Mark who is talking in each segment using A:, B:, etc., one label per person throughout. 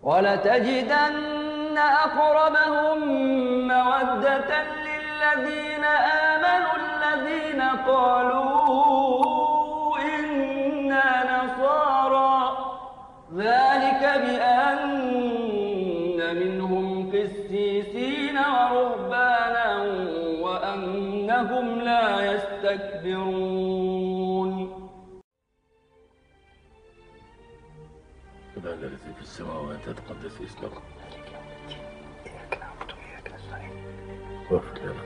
A: ولتجدن أقربهم مودة للذين آمنوا الذين قالوا إنا نصارى ذلك بأن منهم قسيسين ورهبانا وأنهم لا يستكبرون
B: سبحان الذي في السماوات يتقدس اسمك
C: إياك نعبد وإياك نستعين
B: واغفر لنا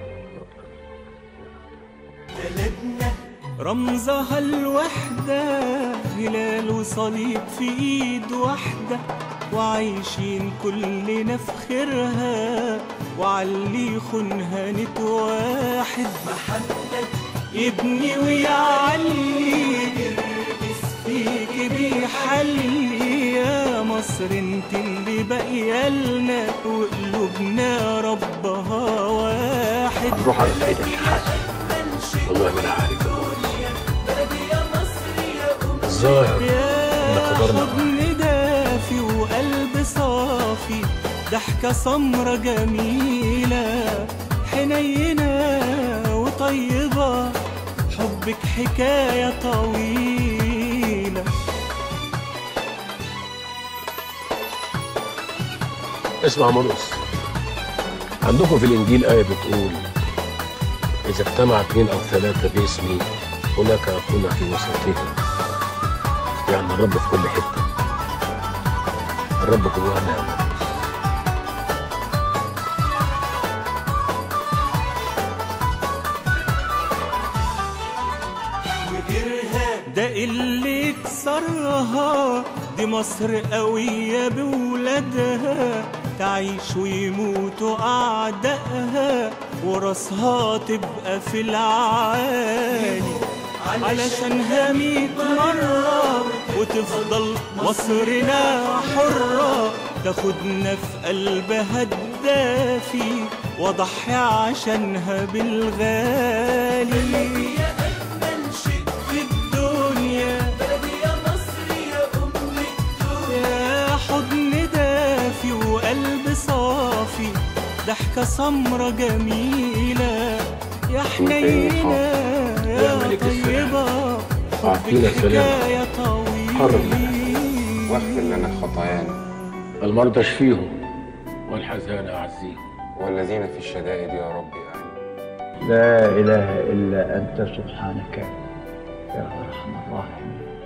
D: رمزها الوحدة هلال وصليب في ايد واحدة وعايشين كلنا في خيرها وعلي خنها نتواحد محمد يبني ويعلي يربس فيك بيحلي يا مصر انت اللي باقيه لنا وقلوبنا ربها واحد
B: روح على العيد يا شيخ حسن والله ما انا عارف الظاهر
D: يا
B: إن قدرنا
D: حضن دافي وقلب صافي ضحكة سمرة جميلة حنينة وطيبة حبك حكاية طويلة
B: اسمع مرقص عندكم في الانجيل ايه بتقول اذا اجتمع اثنين او ثلاثه باسمي هناك اكون في وسطهم يعني الرب في كل حته الرب جوانا يا مرقص
D: ده اللي كسرها دي مصر قوية بولادها تعيش ويموتوا أعدائها وراسها تبقى في العالي علشانها ميت مرة وتفضل مصرنا حرة تاخدنا في قلبها الدافي وضحي عشانها بالغالي في الدنيا يا حضن دافي وقلب صافي ضحكة سمرة جميلة يا حنينة
B: يا
D: يا
B: ملك
D: طيبة
B: أعطينا
D: حبك
B: السلام.
D: حكاية
B: قرب
D: طويلة
C: واغفر لنا خطايانا
B: المرضى اشفيهم والحزان اعزيهم
C: والذين في الشدائد يا رب أعين
E: لا إله إلا أنت سبحانك يا أرحم الراحمين